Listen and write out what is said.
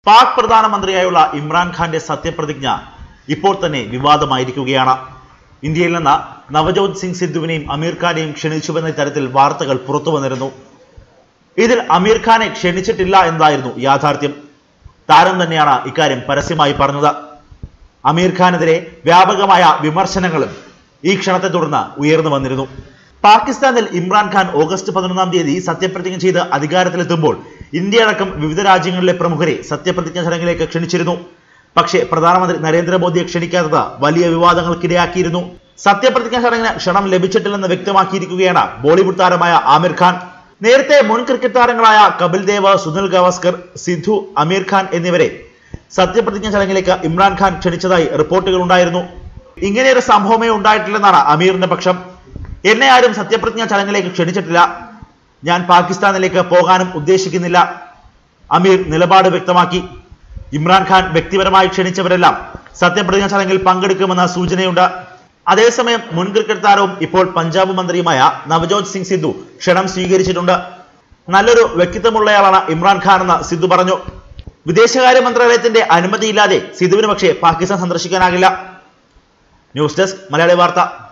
പാക് പ്രധാനമന്ത്രിയായുള്ള ഇമ്രാൻഖാന്റെ സത്യപ്രതിജ്ഞ ഇപ്പോൾ തന്നെ വിവാദമായിരിക്കുകയാണ് ഇന്ത്യയിൽ നിന്ന് നവജോത് സിംഗ് സിദ്ധുവിനെയും അമീർ ഖാനെയും ക്ഷണിച്ചുവെന്ന തരത്തിൽ വാർത്തകൾ പുറത്തു വന്നിരുന്നു ഇതിൽ അമീർ ഖാനെ ക്ഷണിച്ചിട്ടില്ല എന്നതായിരുന്നു യാഥാർത്ഥ്യം താരം തന്നെയാണ് ഇക്കാര്യം പരസ്യമായി പറഞ്ഞത് അമീർ ഖാനെതിരെ വ്യാപകമായ വിമർശനങ്ങളും ഈ ക്ഷണത്തെ തുടർന്ന് ഉയർന്നു വന്നിരുന്നു പാകിസ്ഥാനിൽ ഇമ്രാൻഖാൻ ഓഗസ്റ്റ് പതിനൊന്നാം തീയതി സത്യപ്രതിജ്ഞ ചെയ്ത് അധികാരത്തിലെത്തുമ്പോൾ ഇന്ത്യ അടക്കം വിവിധ രാജ്യങ്ങളിലെ പ്രമുഖരെ സത്യപ്രതിജ്ഞ ചടങ്ങിലേക്ക് ക്ഷണിച്ചിരുന്നു പക്ഷേ പ്രധാനമന്ത്രി നരേന്ദ്രമോദിയെ ക്ഷണിക്കാത്തത് വലിയ വിവാദങ്ങൾക്കിടയാക്കിയിരുന്നു സത്യപ്രതിജ്ഞ ചടങ്ങിന് ക്ഷണം ലഭിച്ചിട്ടില്ലെന്ന് വ്യക്തമാക്കിയിരിക്കുകയാണ് ബോളിവുഡ് താരമായ ആമിർ ഖാൻ നേരത്തെ മുൻ ക്രിക്കറ്റ് താരങ്ങളായ കപിൽ ദേവ് സുനിൽ ഗവാസ്കർ സിദ്ധു അമീർ ഖാൻ എന്നിവരെ സത്യപ്രതിജ്ഞ ചടങ്ങിലേക്ക് ഇമ്രാൻഖാൻ ക്ഷണിച്ചതായി റിപ്പോർട്ടുകൾ ഉണ്ടായിരുന്നു ഇങ്ങനെയൊരു സംഭവമേ ഉണ്ടായിട്ടില്ലെന്നാണ് അമീറിന്റെ പക്ഷം എന്നെ ആരും സത്യപ്രതിജ്ഞ ചടങ്ങിലേക്ക് ക്ഷണിച്ചിട്ടില്ല ഞാൻ പാകിസ്ഥാനിലേക്ക് പോകാനും ഉദ്ദേശിക്കുന്നില്ല അമീർ നിലപാട് വ്യക്തമാക്കി ഇമ്രാൻഖാൻ വ്യക്തിപരമായി ക്ഷണിച്ചവരെല്ലാം സത്യപ്രതിജ്ഞ ചടങ്ങിൽ പങ്കെടുക്കുമെന്ന സൂചനയുണ്ട് അതേസമയം മുൻ ക്രിക്കറ്റ് താരവും ഇപ്പോൾ പഞ്ചാബ് മന്ത്രിയുമായ നവജോത് സിംഗ് സിദ്ധു ക്ഷണം സ്വീകരിച്ചിട്ടുണ്ട് നല്ലൊരു വ്യക്തിത്വമുള്ളയാളാണ് ഇമ്രാൻഖാൻ എന്ന് സിദ്ധു പറഞ്ഞു വിദേശകാര്യ മന്ത്രാലയത്തിന്റെ അനുമതിയില്ലാതെ സിദ്ധുവിന് പക്ഷേ പാകിസ്ഥാൻ സന്ദർശിക്കാനാകില്ല ന്യൂസ് ഡെസ്ക് മലയാളി വാർത്ത